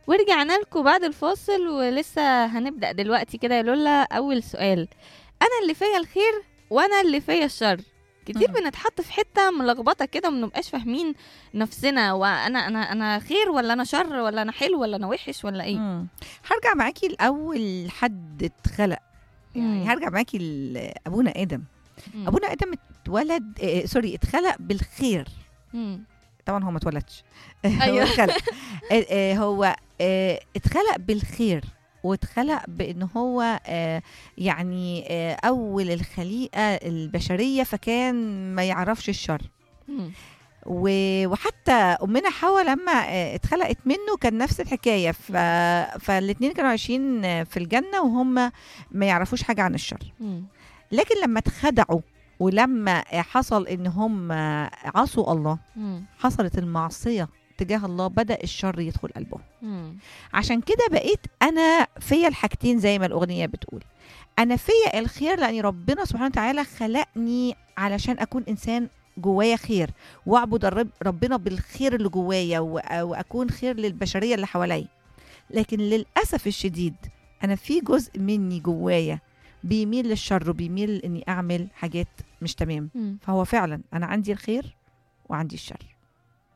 ورجعنا لكم بعد الفاصل ولسه هنبدأ دلوقتي كده يا لولا أول سؤال أنا اللي فيا الخير وأنا اللي فيا الشر كتير مم. بنتحط في حتة ملخبطة كده ومنبقاش فاهمين نفسنا وأنا أنا أنا خير ولا أنا شر ولا أنا حلو ولا أنا وحش ولا إيه مم. هرجع معاكي لاول حد اتخلق يعني مم. هرجع معاكي لابونا ادم مم. ابونا ادم اتولد آه، سوري اتخلق بالخير مم. طبعا هو ما اتولدش أيوة. هو اتخلق آه، آه، هو آه، اتخلق بالخير واتخلق بان هو آه، يعني آه، اول الخليقه البشريه فكان ما يعرفش الشر مم. و- وحتى امنا حواء لما آه، اتخلقت منه كان نفس الحكايه ف... فالاثنين كانوا عايشين آه، في الجنه وهم ما يعرفوش حاجه عن الشر مم. لكن لما اتخدعوا ولما آه، حصل ان هم آه، عصوا الله مم. حصلت المعصيه تجاه الله بدا الشر يدخل قلبهم مم. عشان كده بقيت انا فيا الحاجتين زي ما الاغنيه بتقول انا فيا الخير لان ربنا سبحانه وتعالى خلقني علشان اكون انسان جوايا خير واعبد الرب ربنا بالخير اللي جوايا وأ- واكون خير للبشريه اللي حواليا لكن للاسف الشديد انا في جزء مني جوايا بيميل للشر وبيميل اني اعمل حاجات مش تمام مم. فهو فعلا انا عندي الخير وعندي الشر